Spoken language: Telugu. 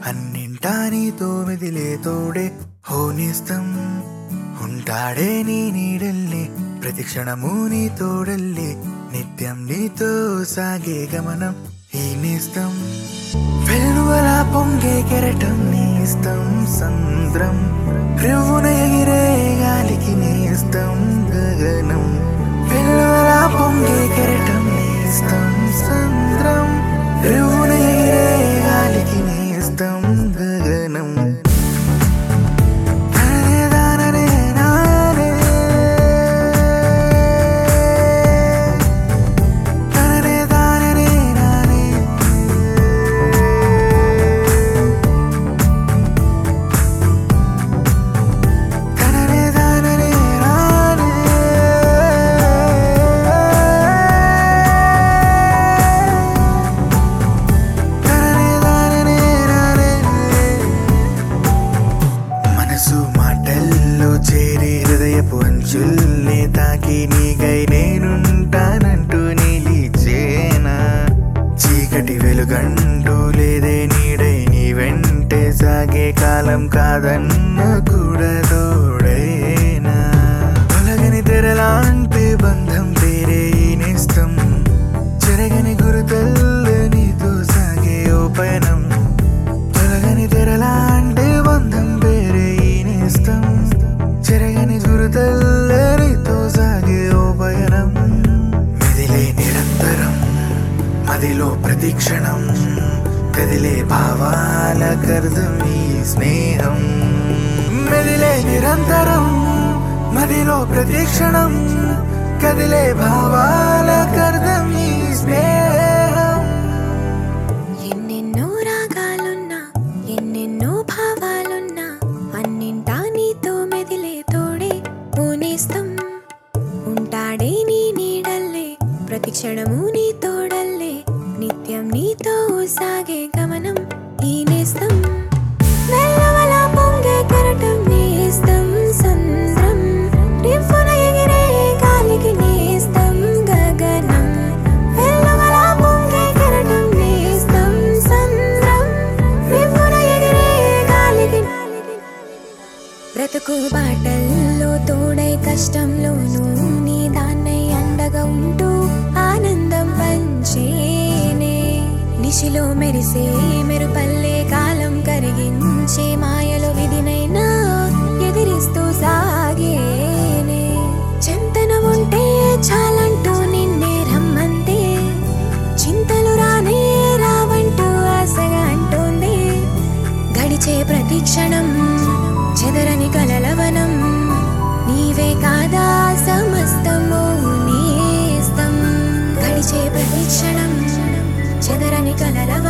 అన్నింటా నీతో మెదిలే తోడే హోనిస్తం ఉంటాడే నీ నీడల్లే ప్రతి క్షణము నీ తోడల్లే నిత్యం నీతో సాగే గమనం ఈ నేస్తం వెలువల పొంగే కెరటం నేస్తం సంద్రం రివ్వున ఎగిరే గాలికి నేస్తం గగనం వెలువల పొంగే కెరటం నేస్తం సంద్రం రివ్వున ఎగిరే గాలికి నేస్తం గగనం తననే దాననే నానే. తననే దాననే నానే. తననే దాననే నానే. తననే దాననే నానే. మనసు మాటల్లో చేరి హృదయపు అంచుల్నే తాకి నీకై నేనుంటానంటూ నిలిచేనా చీకటి వెలుగంటూ లేదే నీడై నీ వెంటే సాగే కాలం కాదన్న కూడా తోడైనా తొలగని తెరలాంటి బంధం పేరే ఈ నేస్తం చెరగని గురుతల్లు నీతో సాగే ఓ పయనం తొలగని తెరలాంటి బంధం పేరే ఈ నేస్తం చెరగని గురుతల్లరితో సాగే ఓ పయనం మెదిలే నిరంతరం మదిలో ప్రతిక్షణం కదిలే భావాల కర్దం ఈ స్నేహం మెదిలే నిరంతరం మదిలో ప్రతిక్షణం కదిలే భావాల కర్దం ఈ స్నేహం ఎన్నెన్నో రాగాలున్నా ఎన్నెన్నో భావాలున్నా అన్నింటా నీతో మెదిలే తోడే పూనేస్తం ఉంటాడే నీ నీడల్లే ప్రతి క్షణము నీ తోడల్లే నిత్యం నీతో సాగే గమనం ఈ నేస్తం వెల్లవల పొంగే కెరటం నేస్తం సంద్రం రివ్వున ఎగిరే గాలికి నేస్తం గగనం వెల్లవల పొంగే కెరటం నేస్తం సంద్రం రివ్వున ఎగిరే గాలికి బ్రతుకు బాటల్లో తోడై కష్టంలోనూ నీ దాన్నై అండగా ఉంటూ ఆనందం పంచేనే నిశిలో మెరిసే మెరుపల్లే కాలం కరిగించే మాయలో విధినైనా ఎదిరిస్తూ సాగేనే చింతన ఉంటే చాలంటూ నిన్నే రమ్మంతే చింతలు రానే రావంటూ ఆశగా అంటోంది గడిచే ప్రతి క్షణం చెదరని కలలవనం నీవే కాదా సమస్తము నేస్తం గడిచే ప్రతి క్షణం చెదరని కలలవనం